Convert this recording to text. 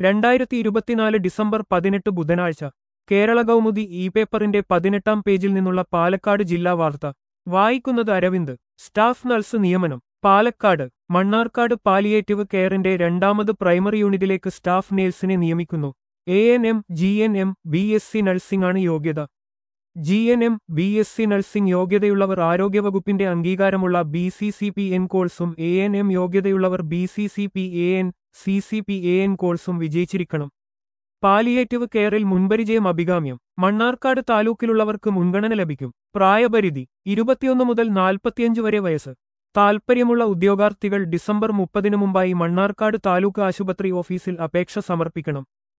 രണ്ടായിരത്തി ഇരുപത്തിനാല് ഡിസംബർ പതിനെട്ട് ബുധനാഴ്ച കേരള കൗമുദി ഇ പേപ്പറിന്റെ പതിനെട്ടാം പേജിൽ നിന്നുള്ള പാലക്കാട് ജില്ലാ വാർത്ത വായിക്കുന്നത് അരവിന്ദ് സ്റ്റാഫ് നഴ്സ് നിയമനം പാലക്കാട് മണ്ണാർക്കാട് പാലിയേറ്റീവ് കെയറിന്റെ രണ്ടാമത് പ്രൈമറി യൂണിറ്റിലേക്ക് സ്റ്റാഫ് നേഴ്സിനെ നിയമിക്കുന്നു A N M G N M B S C nursing ആണ് യോഗ്യത G N M B S C nursing യോഗ്യതയുള്ളവർ ആരോഗ്യവകുപ്പിന്റെ അംഗീകാരമുള്ള B C C P N കോഴ്സും എ എൻ എം യോഗ്യതയുള്ളവർ B C C P A N C C P A N കോഴ്സും വിജയിച്ചിരിക്കണം palliative കെയറിൽ മുൻപരിചയം അഭികാമ്യം മണ്ണാർക്കാട് താലൂക്കിലുള്ളവർക്ക് മുൻഗണന ലഭിക്കും പ്രായപരിധി ഇരുപത്തിയൊന്ന് മുതൽ നാൽപ്പത്തിയഞ്ച് വരെ വയസ്സ് താൽപ്പര്യമുള്ള ഉദ്യോഗാർത്ഥികൾ ഡിസംബർ മുപ്പതിനു മുമ്പായി മണ്ണാർക്കാട് താലൂക്ക് ആശുപത്രി ഓഫീസിൽ അപേക്ഷ സമർപ്പിക്കണം